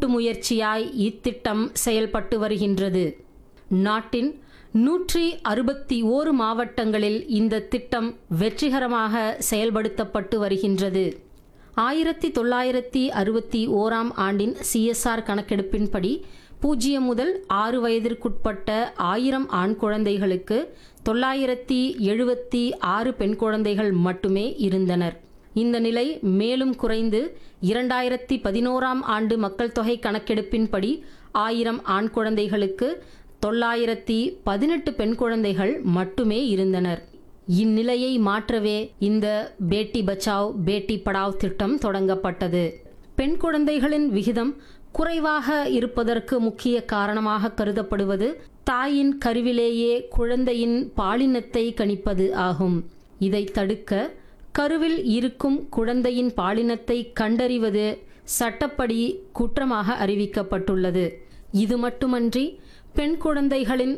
கூட்டு முயற்சியாய் இத்திட்டம் செயல்பட்டு வருகின்றது நாட்டின் நூற்றி அறுபத்தி ஓரு மாவட்டங்களில் இந்த திட்டம் வெற்றிகரமாக செயல்படுத்தப்பட்டு வருகின்றது ஆயிரத்தி தொள்ளாயிரத்தி அறுபத்தி ஓராம் ஆண்டின் சிஎஸ்ஆர் கணக்கெடுப்பின்படி பூஜ்ஜியம் முதல் ஆறு வயதிற்குட்பட்ட ஆயிரம் ஆண் குழந்தைகளுக்கு தொள்ளாயிரத்தி எழுபத்தி ஆறு பெண் குழந்தைகள் மட்டுமே இருந்தனர் இந்த நிலை மேலும் குறைந்து இரண்டாயிரத்தி பதினோராம் ஆண்டு மக்கள் தொகை கணக்கெடுப்பின்படி ஆயிரம் ஆண் குழந்தைகளுக்கு தொள்ளாயிரத்தி பதினெட்டு பெண் குழந்தைகள் மட்டுமே இருந்தனர் இந்நிலையை மாற்றவே இந்த பேட்டி பச்சாவ் பேட்டி படாவ் திட்டம் தொடங்கப்பட்டது பெண் குழந்தைகளின் விகிதம் குறைவாக இருப்பதற்கு முக்கிய காரணமாக கருதப்படுவது தாயின் கருவிலேயே குழந்தையின் பாலினத்தை கணிப்பது ஆகும் இதை தடுக்க கருவில் இருக்கும் குழந்தையின் பாலினத்தை கண்டறிவது சட்டப்படி குற்றமாக அறிவிக்கப்பட்டுள்ளது இது மட்டுமன்றி பெண் குழந்தைகளின்